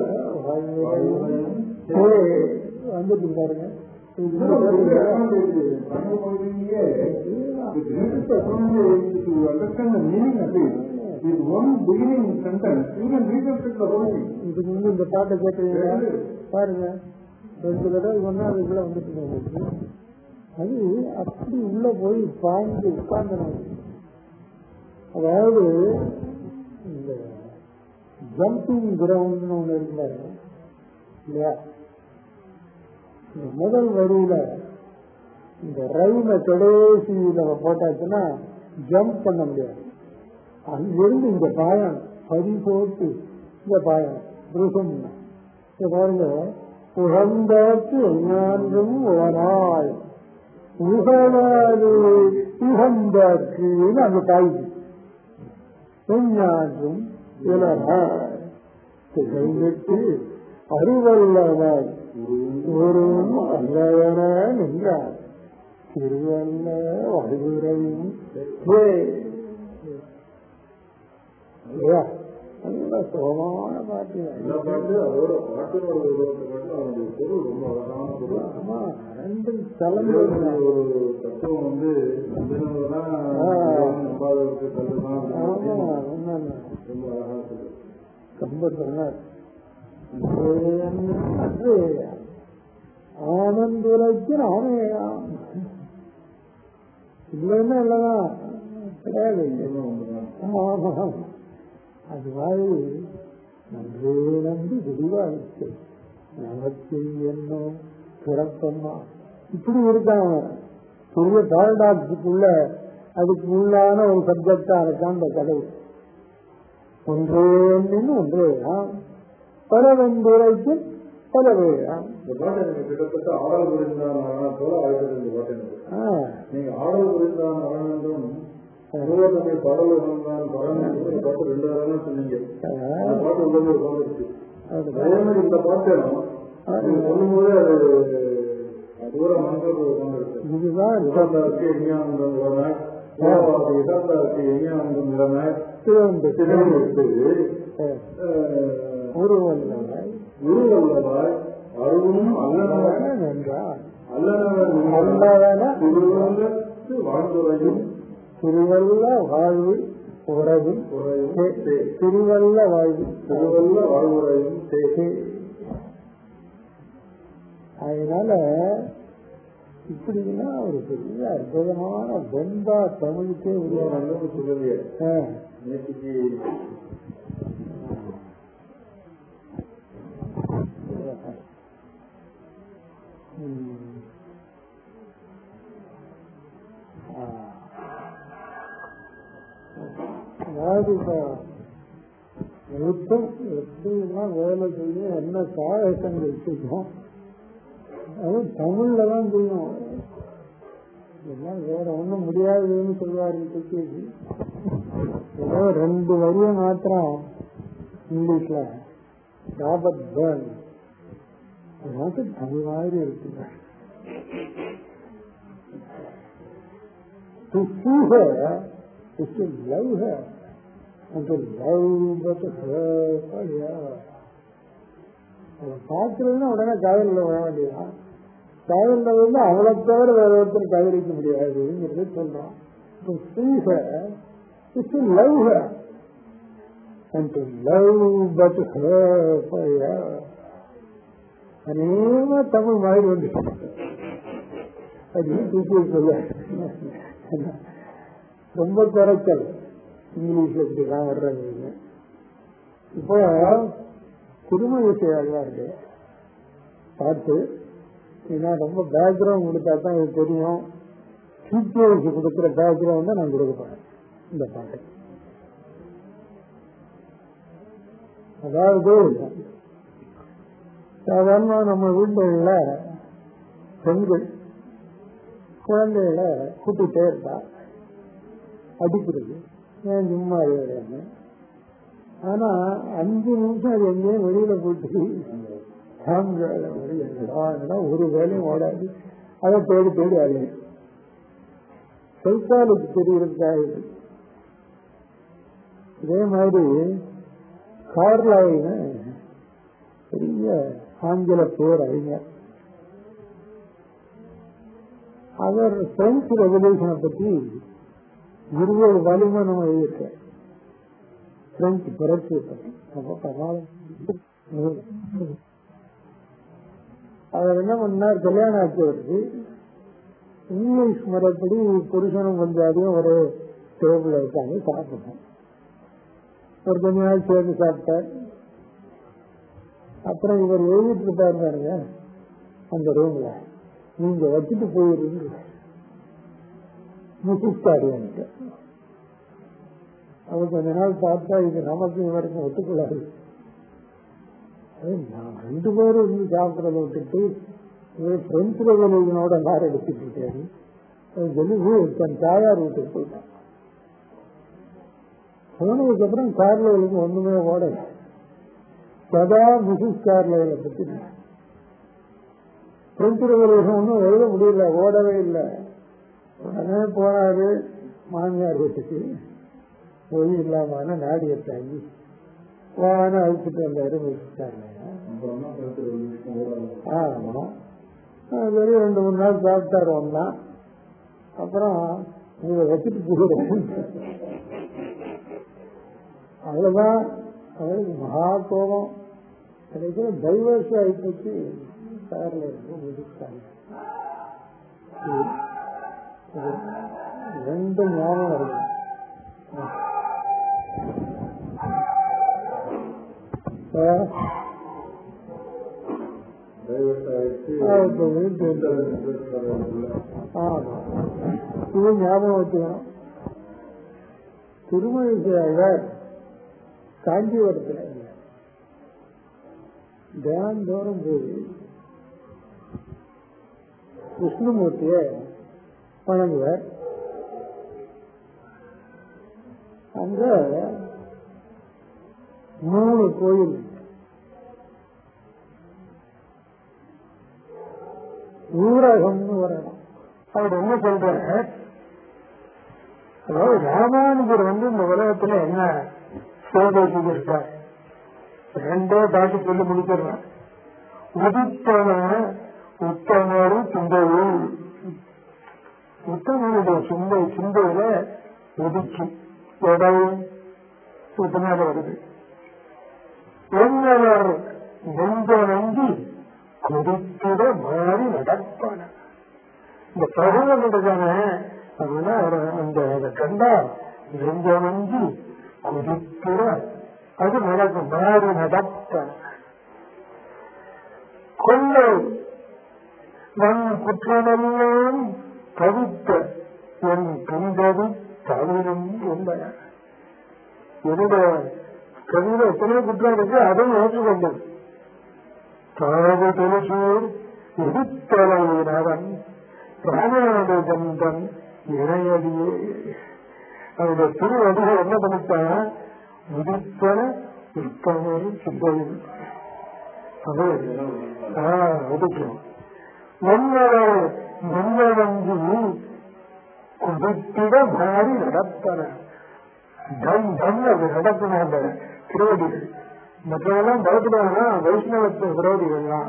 வந்துட்டு பாருங்க இது இது ஒரு பாருங்க. advantage. தமிழ் மொழியிலேயே It is a advantage to understand the meaning of it. With one beginning sentence, you can reconstruct the whole thing. இதுக்கு வந்து இந்த பாட்டை கேட்டீங்களா பாருங்க ரெண்டு தடவை ஒன்னா அதுக்குள்ள வந்துட்டு உங்களுக்கு அது அப்படி உள்ள போய் பாய்ந்து உட்கார்ந்து அதாவது இந்த ஜம்பிங் கிரவுண்ட்னு ஒண்ணு இருந்தாரு இல்லையா இந்த முதல் வரியில இந்த ரயில கடைசியில போட்டாச்சுன்னா ஜம்ப் பண்ண முடியாது அங்கிருந்து இந்த பாயம் பதி போட்டு இந்த பாயம் புருஷம் இங்க பாருங்க உகந்தாக்கு எஞ்ஞான்றும் உவனாய் உகழாது உகந்தாக்குன்னு அந்த பாயுது எஞ்ஞான்றும் உலகாய் திகழ்ந்துட்டு அறிவல்லவாய் ஒருவன் அல்லவன நின்றார் திருவல்ல வடுகுறையும் இல்லையா நல்ல சுகமான பாட்டு எல்லா பாட்டு அதோட பாட்டோட உருவத்தை பாட்டு அவனுடைய பொருள் ரொம்ப அழகான பொருள் ஆமா ரெண்டும் இதுல கலந்து ஒரு தத்துவம் வந்து நம்பினவர்தான் நம்பாதவருக்கு கல்லுதான் ஆமா உண்மைதான். ரொம்ப அழகா சொல்லு ரொம்ப சொன்னார் அது ஆனந்துரைக்கு நாமேயாம் இல்லைன்னா இல்லதான் கிடையாது இதெல்லாம் ஒண்ணுதான். ஆமா ஆமா அது மாதிரி நன்றே நன்றி விரிவாயிற்று நமக்கு என்ன பிறப்பம்மா இப்படி இருக்காங்க பெரிய பாரடாக்ஸுக்குள்ள அதுக்கு உள்ளான ஒரு சப்ஜெக்டா இருக்கான் அந்த கதை ஒன்றே ஒன்றின் ஒன்றே பலவெந்துரைக்கு பலவேயாம் இந்த பாட்டு எனக்கு கிட்டத்தட்ட ஆடல் புரிந்தான் மரணம் போல ஆயிடுது இந்த பாட்டு எனக்கு நீங்க ஆடல் புரிந்தான் மரணம் என்றும் உருவத்தை பாடல் உணர்ந்தான் பரணம் என்றும் இந்த பாட்டு ரெண்டு தடவை சொன்னீங்க அந்த பாட்டு உள்ளது ஒரு பாட்டு இருக்கு அதே மாதிரி இந்த பாட்டு நீங்க சொல்லும்போது அது தூர மனசுக்கு உட்கார்ந்து இருக்கு இதுதான் உட்கார்ந்தாருக்கு இனியானந்தம் இடர்ந்தாக்கு எங்கேயும் நிலைமை சிவந்து சிதைவிட்டு உருவல்லவாய் உருவல்லவாய் அருளும் அல்லனவன் என்றார் அல்லனவன் அல்லவன திருவள்ளத்து வாழ்ந்துரையும் திருவல்ல வாழ்வு உறவு குறையும் திருவல்ல வாழ்வு திருவல்ல வாழ்வுரையும் அதனால இப்படின்னா ஒரு பெரிய அற்புதமான வெண்பா தமிழுக்கே உருவான நல்லது சொல்லுங்க நேற்றுக்கு அதாவது இப்ப எழுத்தும் எப்படிலாம் வேலை செய்யும் என்ன சாகசங்கள் செய்யும் அது தமிழ்ல தான் செய்யும் இதெல்லாம் வேற ஒண்ணும் முடியாதுன்னு சொல்லுவாரு துக்கேஜி ஏதோ ரெண்டு வரிய மாத்திரம் இங்கிலீஷ்ல ராபர்ட் பேர்ன் எனக்கு தமிழ் மாதிரி இருக்கு To see her is to love her. And to love but her for her. அவன் பார்க்கறதுன்னா உடனே காதலில் வர வேண்டியதான் காதலில் வந்து அவளை தவிர வேற ஒருத்தர் காதலிக்க முடியாதுங்கிறது சொல்றான் To see her is to love her. And to love but her for her. அநேகமா தமிழ் மாதிரி வந்து அப்படின்னு தூக்கி சொல்ல ரொம்ப குறைச்சல் இங்கிலீஷ்ல இப்படிலாம் வர்றாங்க இப்போ குடும்ப விஷயம் இருக்கு பாட்டு ஏன்னா ரொம்ப பேக்ரவுண்ட் கொடுத்தா தான் இது தெரியும் சீக்கிரம் கொடுக்குற பேக்ரவுண்ட் தான் நான் கொடுக்க போறேன் இந்த பாட்டு அதாவது சாதாரண நம்ம வீட்டுல பெண்கள் குழந்தைகளை கூட்டிட்டே இருப்பா அடிக்கிறது ஏன் சும்மா இருக்காங்க ஆனா அஞ்சு நிமிஷம் அது எங்கேயும் வெளியில போட்டு ஒரு வேலையும் ஓடாது அதை தேடி தேடி அலையும் செல்காலுக்கு தெரியறதுக்காக இது. இதே மாதிரி கார்லாயின்னு பெரிய ஆங்கில போர் அறிஞர் அவர் பிரெஞ்சு ரெவல்யூஷனை பற்றி இருபது வலிமை நம்ம எழுதியிருக்கார் பிரெஞ்சு புரட்சியை பற்றி ரொம்ப பிரமாதம். அவர் என்ன பண்ணார் கல்யாணம் ஆச்சு வருது இங்கிலீஷ் முறைப்படி புருஷனும் பஞ்சாதியும் ஒரு டேபிள் இருக்காங்க சாப்பிடணும் ஒரு கொஞ்ச நாள் சேர்ந்து சாப்பிட்டார் அப்புறம் இவர் எழுதிட்டு இருப்பாரு பாருங்க அந்த ரூம்ல நீங்க வச்சுட்டு போயிருங்க முசிஸ்டாரு எனக்கு அவர் கொஞ்ச நாள் பார்த்தா இது நமக்கு இவருக்கும் ஒத்துக்கொள்ளாது அது நான் ரெண்டு பேரும் இருந்து சாப்பிட்றத விட்டுட்டு இவர் பிரெஞ்சு ரெவல்யூஷனோட நார் எடுத்துட்டு இருக்காரு அது சொல்லி தன் தாயார் வீட்டுக்கு போயிட்டான் போனதுக்கு அப்புறம் கார்லவலுக்கு ஒண்ணுமே ஓடல சதா மிசிஸ் கார்லவலை பத்தி பிரெஞ்சு ரெவல்யூஷன் ஒன்றும் எழுத முடியல ஓடவே இல்லை உடனே போனாரு மாமியார் வீட்டுக்கு போய் இல்லாம நாடியை தாங்கி வான அழிச்சிட்டு வந்தாரு மிசிஸ் கார்லவன் ஆமா சரி ரெண்டு மூணு நாள் சாப்பிட்டாரு ஒன்னா அப்புறம் இதை வச்சுட்டு போகிறேன் அவ்வளவுதான் அவளுக்கு மகா கோபம் கிடைக்கிற டைவர்ஸ் ஆயிப்போச்சு கார்ல இருக்கும் முடிச்சாங்க ரெண்டு ஞாபகம் இருக்கு ஆமா இது ஞாபகம் வச்சுக்கணும் திருமணிசாகர் காஞ்சிபுரத்தில் தியானந்தோறும் போய் விஷ்ணுமூர்த்திய வணங்குவார் அங்க மூணு கோயில் ஊரகம்னு வரணும் அவர் என்ன சொல்றாரு அதாவது ராமானுஜர் வந்து இந்த உலகத்துல என்ன சேவை செய்திருக்கார் ரெண்டே பாட்டு சொல்லி முடிச்சிடுறேன் உதித்தன உத்தமரு சிந்தையில் உத்தமனுடைய சிந்தை சிந்தையில ஒதுக்கி எடவும் உத்தமாக வருது என்னவர் நெஞ்ச நம்பி கொதித்திட மாறி நடப்பான இந்த பகவன் இருக்கான அதெல்லாம் அவர் அந்த அதை கண்டா நெஞ்ச நம்பி கொதித்திட அது நடக்கும் மாறி நடப்பான கொள்ளை நம் குற்றமெல்லாம் தவித்த என் பின்பது தவிரும் என்பன என்னுடைய கவிதை எத்தனை குற்றம் இருக்கு அதையும் ஏற்றுக்கொண்டது தாவு துளசூர் எதிர்த்தலைவன் ராமானுஜந்தன் இணையடியே அவருடைய திருவடிகள் என்ன பண்ணிட்டான் உதித்தன உத்தமரும் சிந்தையும் அது ஒதுக்கும் என்னோட மன்னவங்கி குதித்திட மாறி நடப்பன தம் தம் அது நடக்கணும் அந்த திருவடிகள் மற்றவெல்லாம் பயப்படுவாங்கன்னா வைஷ்ணவத்து விரோதிகள்லாம்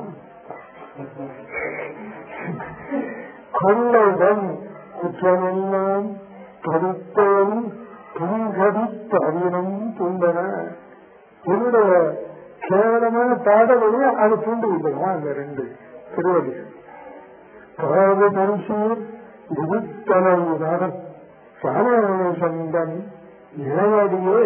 கொள்ளைடன் குற்றமெல்லாம் கருத்தோம் துங்கடித்த அறியணும் துண்டன என்னுடைய கேவலமான பாடலையும் அது தூண்டு விடுமா அந்த ரெண்டு திருவடிகள் பாத மனுஷூர் விதித்தலைவன் சாதாரண சந்தன் இளையடியே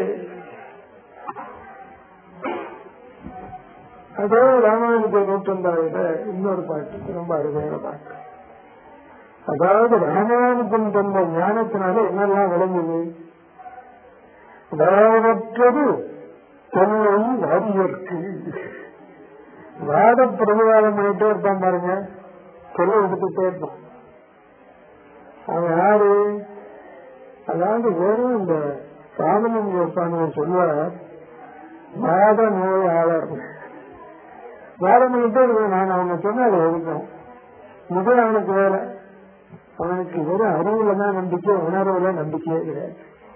அதே ராமாயணத்தை நூற்றந்தாயில இன்னொரு பாட்டு ரொம்ப அருமையான பாட்டு அதாவது ராமானுஜன் தந்த ஞானத்தினால என்னெல்லாம் விளங்குது அதாவற்றது தொல்லை வாரியற்கு வாத பிரதிவாதம் பண்ணிட்டே இருப்பான் பாருங்க தொல்லை எடுத்துட்டே இருப்பான் அவன் யாரு அதாவது வெறும் இந்த சாமலிங்க சுவாமியை சொல்லுவார் வாத நோயாளர் வாதம் பண்ணிட்டே இருக்கேன் நான் அவங்க சொன்ன அதை எடுக்கணும் இது அவனுக்கு வேலை அவனுக்கு வெறும் அறிவுல தான் நம்பிக்கை உணர்வுல நம்பிக்கையே கிடையாது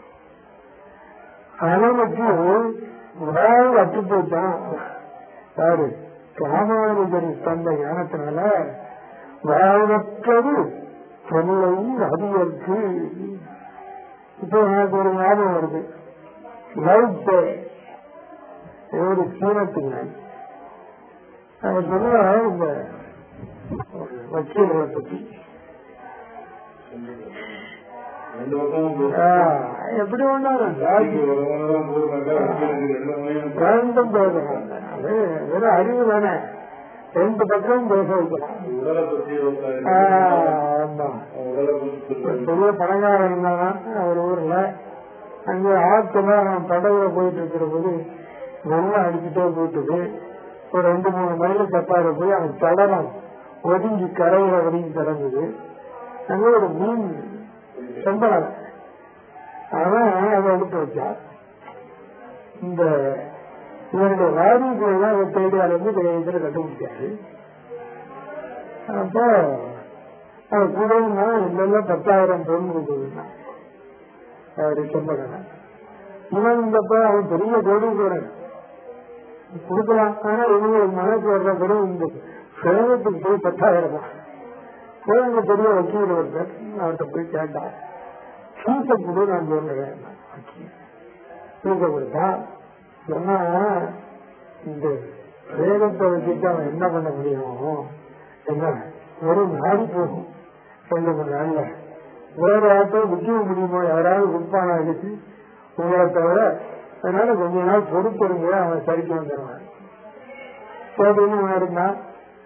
அவனுக்கு உணர்வு அற்று போயிட்டான் யாரு ராமானுஜர் தந்த ஞானத்தினால வாழ்வற்றது தொல்லை அதிகருக்கு இப்போ எனக்கு ஒரு ஞாபகம் வருது லைட் ஒரு சீனத்துங்க அவர் சொல்ல இந்த வக்கீல்களை பற்றி ரெண்டு பக்கமும் எப்படி ஒன்றாரு ரெண்டு வேண்டும் பேசுறாங்க அது வெறும் அறிவு தானே ரெண்டு பக்கமும் பேச வைக்கலாம் உடலை பற்றி ஆ, ஆமா உடலை பற்றி ஒரு பெரிய பணக்காரன் இருந்தாதான் அவர் ஊர்ல அங்க ஆத்துல அவன் படகுல போயிட்டு இருக்கிற போது வெள்ளம் அடிச்சுட்டே போயிட்டு ஒரு ரெண்டு மூணு மைல் தப்பாரு போய் அவன் தடலம் ஒதுங்கி கரையில ஒதுங்கி கிடந்தது அங்க ஒரு மீன் செம்பளம் அவன் அதை எடுத்து வச்சான் இந்த இவருடைய வாரிசுகளை தான் அவர் தேடி அளந்து இதுல கண்டுபிடிச்சாரு அப்போ அவர் கூடனா இல்ல பத்தாயிரம் பொருள் கொடுத்துருந்தான் அவரு செம்பகன இவன் இந்தப்ப அவன் பெரிய கோடீஸ்வரன் கொடுக்கலாம் ஆனா இவங்க மனசு வர்ற பிறகு இந்த சேவத்துக்கு போய் பத்தாயிரம் கோயிலுக்கு பெரிய வக்கீல் ஒருத்தர் அவர்கிட்ட போய் கேட்டான் ஃபீஸை கூட நான் சொல்லுறேன் ஃபீஸை கொடுத்தா சொன்னா இந்த வேகத்தை வச்சுட்டு அவன் என்ன பண்ண முடியும் என்ன ஒரு நாள் போகும் ரெண்டு மணி நாள்ல வேற யார்ட்டும் விற்க முடியுமோ யாராவது கொடுப்பானா இருக்கு உங்களை தவிர அதனால கொஞ்ச நாள் பொறுத்திருங்க அவன் சரிக்கு வந்துடுவான் சரின்னு இருந்தான்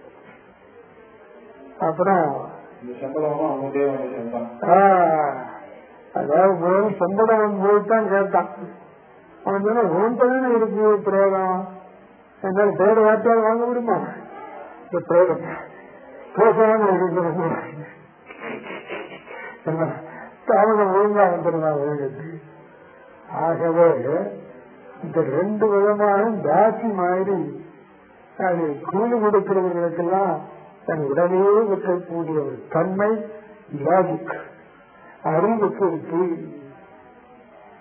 அப்புறம் இந்த சம்பளமும் அவனுடைய வந்து சென்றான் ஆஹ், அதாவது முதல்ல சம்பளம் போய்தான் கேட்டான் அவன் சொன்ன உன்கிட்ட இருக்கு பிரயோகம் என்னால பேர வார்த்தையால் வாங்க முடியுமா இந்த பிரயோகம் பேசாம இருக்கிறது என்ன தாமதம் ஒழுங்கா வந்துருந்தான் வேகத்துக்கு ஆகவே இந்த ரெண்டு விதமான தாசி மாதிரி அது கூலி கொடுக்கிறவர்களுக்கெல்லாம் தன் உடனே வைக்கக்கூடிய ஒரு தன்மை லாஜிக் அறிவுக்கு இருக்கு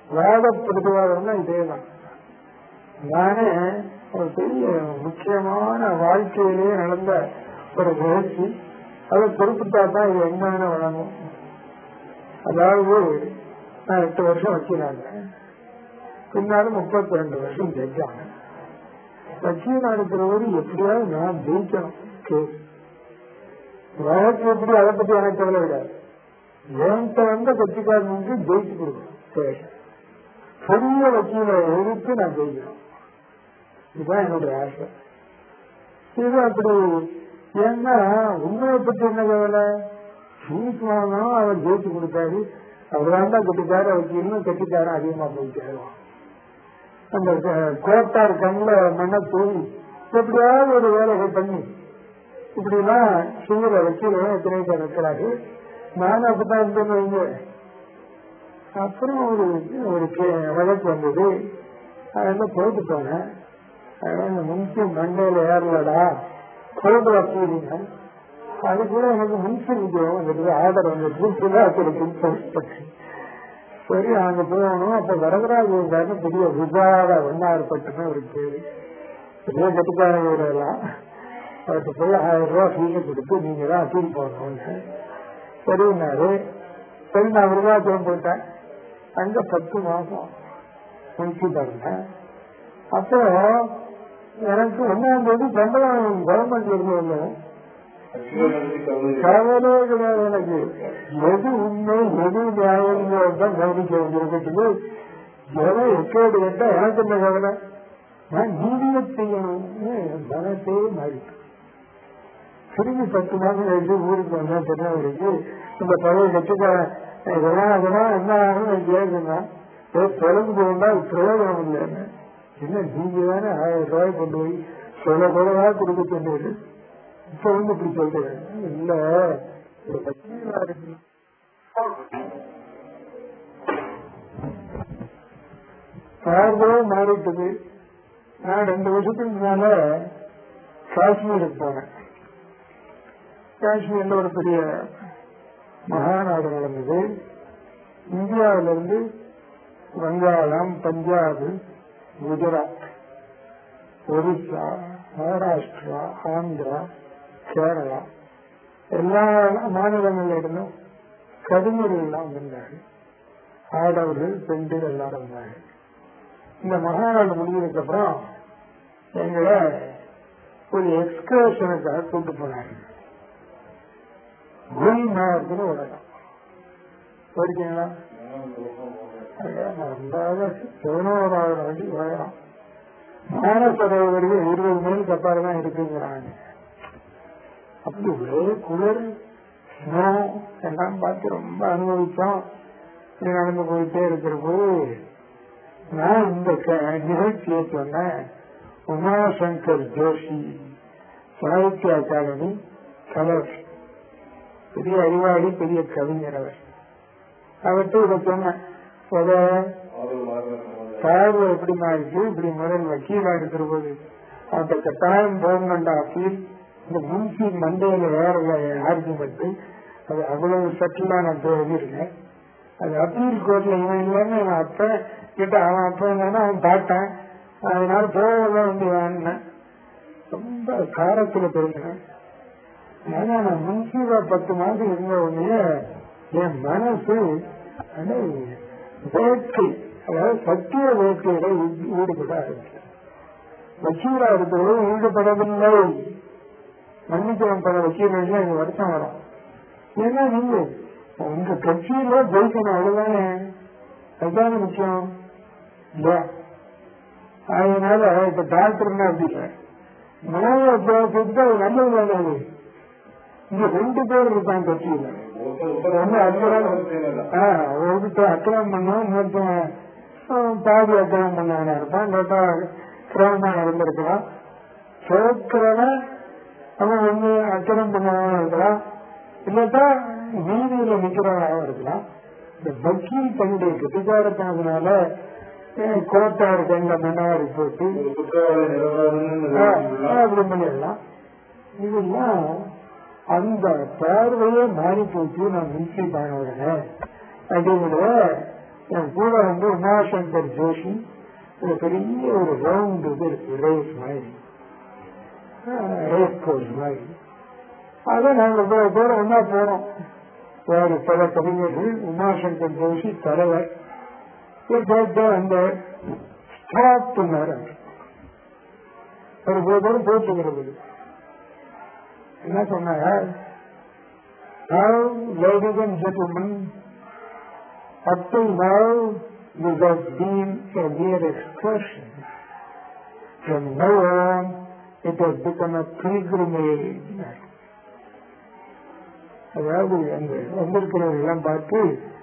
வாதப்படுத்துவாருன்னா இதேதான் நானே ஒரு பெரிய முக்கியமான வாழ்க்கையிலேயே நடந்த ஒரு நிகழ்ச்சி அதை பொறுப்புட்டா தான் இது என்னன்னு வழங்கும் அதாவது நான் எட்டு வருஷம் வக்கீலாங்க பின்னாலும் முப்பத்தி ரெண்டு வருஷம் ஜெயிச்சாங்க வக்கீல் நடக்கிறவரு எப்படியாவது நான் ஜெயிக்கணும் கேஸ் வழக்கு எப்படி அதை பத்தி எனக்கு கவலை கிடையாது என்கிட்ட வந்த கட்சிக்காரன் வந்து ஜெயிச்சு கொடுக்கணும் சரி பெரிய வக்கீல எதிர்த்து நான் ஜெயிக்கணும் இதுதான் என்னுடைய ஆசை இது அப்படி ஏன்னா உண்மையை பத்தி என்ன கவலை ஃபீஸ் வாங்கணும் அவர் ஜெயிச்சு கொடுத்தாரு அவர் வேண்டாம் கட்டிக்காரு அவருக்கு இன்னும் கட்டிக்காரன் அதிகமா போய் சேருவான் அந்த கோட்டார் கண்ணில் மண்ண தூவி எப்படியாவது ஒரு வேலைகள் பண்ணி இப்படிலாம் செய்யற வக்கீல எத்தனை பேர் இருக்கிறாரு நானும் அப்படித்தான் இருந்தேன்னு வைங்க அப்புறம் ஒரு ஒரு வழக்கு வந்தது அதெல்லாம் போயிட்டு போனேன் அதனால முன்சி மண்டையில ஏறலடா குழந்தை வக்கீலிங்க அது கூட எனக்கு முன்சிக்கு வந்துட்டு ஆர்டர் வந்துட்டு சிலாத்திற்கு சரி அங்க போகணும் அப்ப வரதராஜ் இருந்தாரு பெரிய விஜாத வண்ணார்பட்டுன்னு ஒரு பேரு பெரிய கட்டுக்காரங்க எல்லாம் அவருக்கு போய் ஆயிரம் ரூபாய் ஃபீஸ் கொடுத்து நீங்க தான் அப்பீல் போகணும்னு சரின்னாரு சரி நான் விருதாச்சலம் போயிட்டேன் அங்க பத்து மாசம் முடிச்சு பாருங்க அப்போ எனக்கு ஒன்னாம் தேதி சம்பளம் கவர்மெண்ட்ல இருந்து கவலையே கிடையாது எனக்கு எது உண்மை எது நியாயம் தான் கவனிக்க வேண்டியிருக்கிறது எதை எக்கேடு கேட்டா எனக்கு என்ன கவலை நான் நீதியை செய்யணும்னு மனசே மாறிட்டு திரும்பி பத்து மாசம் கழிச்சு ஊருக்கு வந்தா திருநெல்வேலிக்கு இந்த பழைய கட்சிக்காரன் இதெல்லாம் அதெல்லாம் என்ன ஆகும் கேட்குங்க தொலைஞ்சு போனா பிரயோஜனம் இல்லைன்னு என்ன நீங்க தானே ஆயிரம் ரூபாய் கொண்டு போய் சொல்ல குறைவா கொடுக்க சொன்னீங்க இப்ப வந்து இப்படி சொல்றேன் இல்ல ஒரு வக்கீலா இருக்கு பார்வையே மாறிட்டது நான் ரெண்டு வருஷத்துக்கு முன்னால காஷ்மீருக்கு போனேன் காஷ்மீர்ல ஒரு பெரிய மகாநாடு நடந்தது இந்தியாவிலிருந்து வங்காளம் பஞ்சாப் குஜராத் ஒரிசா மகாராஷ்டிரா ஆந்திரா கேரளா எல்லா மாநிலங்களில் இருந்தும் கவிஞர்கள் எல்லாம் வந்திருந்தார்கள் ஆடவர்கள் பெண்கள் எல்லாரும் இருந்தார்கள் இந்த மகாநாடு முடிஞ்சதுக்கு அப்புறம் எங்களை ஒரு எக்ஸ்கர்ஷனுக்காக கூட்டு போனாங்க குல்மார்க்னு ஒரு இடம் போயிருக்கீங்களா பதினோராயிரம் வண்டி உயரம் மானசரோவருக்கு இருபது மைல் கப்பாறு தான் இருக்குங்கிறாங்க அப்படி ஒரே குளிர் ஸ்னோ எல்லாம் பார்த்து ரொம்ப அனுபவிச்சோம் இப்படி நடந்து போயிட்டே இருக்கிற போது நான் இந்த நிகழ்ச்சியை சொன்னேன் உமாசங்கர் ஜோஷி சாகித்ய அகாடமி கலர் பெரிய அறிவாளி பெரிய கவிஞர் அவர் அவர்கிட்ட இதை சொன்னேன் பார்வை எப்படி மாறிச்சு இப்படி முதல் வக்கீலா இருக்கிற போது அந்த கட்டாயம் கவர்மெண்ட் ஆபீஸ் இந்த முன்சி மண்டையில வேற ஆர்குமெண்ட் அது அவ்வளவு சட்டிலா நான் எழுதியிருக்கேன் அது அப்பீல் கோர்ட்ல இவன் இல்லைன்னு அவன் அப்ப கிட்ட அவன் அப்ப இல்லைன்னா அவன் பார்த்தேன் அதனால போக வேண்டிய ரொம்ப காரத்துல பெருந்தேன் ஆனா நான் முன்சீவா பத்து மாதம் இருந்த உடனே என் மனசு வேட்கை அதாவது சத்திய வேட்கையில ஈடுபட ஆரம்பிச்சேன் வக்கீலா இருக்கிறவங்க ஈடுபடவில்லை மன்னிக்கிறோம் பல வக்கீல்கள் எனக்கு வருத்தம் வரும் ஏன்னா நீங்க உங்க கட்சியில ஜெயிக்கணும் அவ்வளவுதானே அதுதானே முக்கியம் இல்லையா அதனால இப்ப டாக்டர்னா அப்படி நோய் அத்தியாவசியத்துக்கு அது நல்லது தானே இங்க ரெண்டு பேர் இருப்பாங்க கட்சியில ஒண்ணு ஒருத்தர் அக்கிரமம் பண்ணோம் இன்னொருத்தன் பாதி அக்கிரமம் பண்ணவனா இருப்பான் இல்லாட்டா கிரமமா நடந்திருக்கலாம் சேர்க்கிறவன் அவன் வந்து அக்கிரம் பண்ணவனா இருக்கலாம் இல்லாட்டா நீதியில நிக்கிறவனாக இருக்கலாம் இந்த வக்கீல் தன்னுடைய கட்டிக்காரத்தினால கோட்டார் கண்ட மன்னாரி போட்டு அப்படி பண்ணிடலாம் இதெல்லாம் அந்த பார்வையே மாறி போச்சு நான் மின்சி பண்ண உடனே அப்படிங்கிற என் கூட வந்து உமாசங்கர் ஜோஷி ஒரு பெரிய ஒரு ரவுண்ட் இது இருக்கு ரேஸ் மாதிரி ரேஸ் கோர்ஸ் மாதிரி அதை நாங்கள் இவ்வளவு பேர் ஒன்னா போனோம் வேறு பல கவிஞர்கள் உமாசங்கர் ஜோஷி தலைவர் அந்த ஸ்டாப் பண்ணார் ஒரு இவ்வளவு பேரும் போட்டுக்கிறது என்ன சொன்னாங்க Now, ladies and gentlemen, up till now, this has been a mere excursion. From now on, it has become a pilgrimage. அதாவது அந்த வந்திருக்கிறவங்க எல்லாம் பார்த்து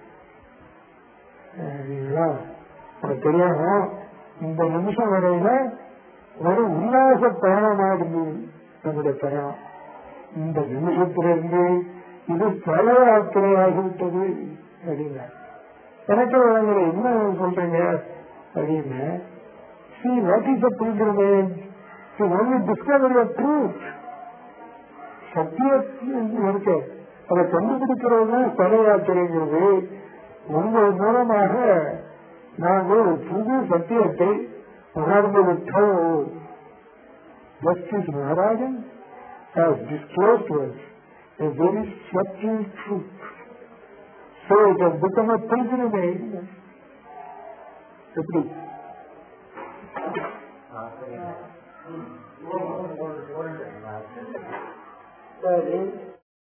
எல்லாம் உனக்கு தெரியாம இந்த நிமிஷம் வரையில ஒரு உல்லாச பயணமா இருந்தது நம்முடைய பயணம் இந்த நிமிஷத்திலிருந்து இது பல யாத்திரையாகிவிட்டது அப்படின்னா எனக்கு வழங்குற என்ன சொல்றீங்க அப்படின்னு see what is the pilgrimage to only discovery of truth சத்தியம் இருக்கு அதை கண்டுபிடிக்கிறது பல யாத்திரைங்கிறது உங்கள் மூலமாக நாங்கள் ஒரு புது சத்தியத்தை உணர்ந்து விட்டோம் justice Maharajan has disclosed to us a very subtle truth. So it has become a pilgrimage. எப்படி சரி